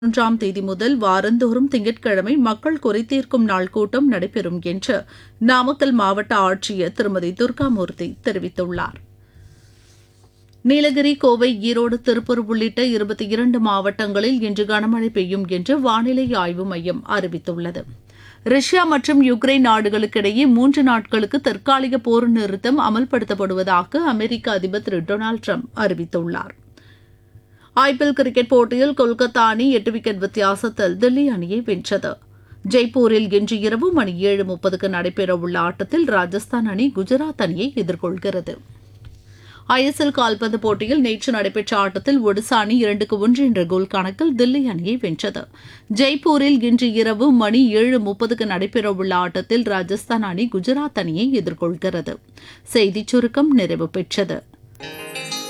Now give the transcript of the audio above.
மூன்றாம் தேதி முதல் வாரந்தோறும் திங்கட்கிழமை மக்கள் குறைதீர்க்கும் நாள் கூட்டம் நடைபெறும் என்று நாமக்கல் மாவட்ட ஆட்சியர் திருமதி துர்காமூர்த்தி தெரிவித்துள்ளார் நீலகிரி கோவை ஈரோடு திருப்பூர் உள்ளிட்ட இருபத்தி இரண்டு மாவட்டங்களில் இன்று கனமழை பெய்யும் என்று வானிலை ஆய்வு மையம் அறிவித்துள்ளது ரஷ்யா மற்றும் யுக்ரைன் நாடுகளுக்கிடையே மூன்று நாட்களுக்கு தற்காலிக போர் நிறுத்தம் அமல்படுத்தப்படுவதாக அமெரிக்க அதிபர் திரு டொனால்டு ட்ரம்ப் அறிவித்துள்ளார் ஐபிஎல் கிரிக்கெட் போட்டியில் கொல்கத்தா அணி எட்டு விக்கெட் வித்தியாசத்தில் தில்லி அணியை வென்றது ஜெய்ப்பூரில் இன்று இரவு மணி ஏழு முப்பதுக்கு நடைபெறவுள்ள ஆட்டத்தில் ராஜஸ்தான் அணி குஜராத் அணியை எதிர்கொள்கிறது ஐஎஸ்எல் கால்பந்து போட்டியில் நேற்று நடைபெற்ற ஆட்டத்தில் ஒடிசா அணி இரண்டுக்கு ஒன்று என்ற கோல் கணக்கில் தில்லி அணியை வென்றது ஜெய்ப்பூரில் இன்று இரவு மணி ஏழு முப்பதுக்கு நடைபெறவுள்ள ஆட்டத்தில் ராஜஸ்தான் அணி குஜராத் அணியை எதிர்கொள்கிறது செய்திச் சுருக்கம் நிறைவு பெற்றது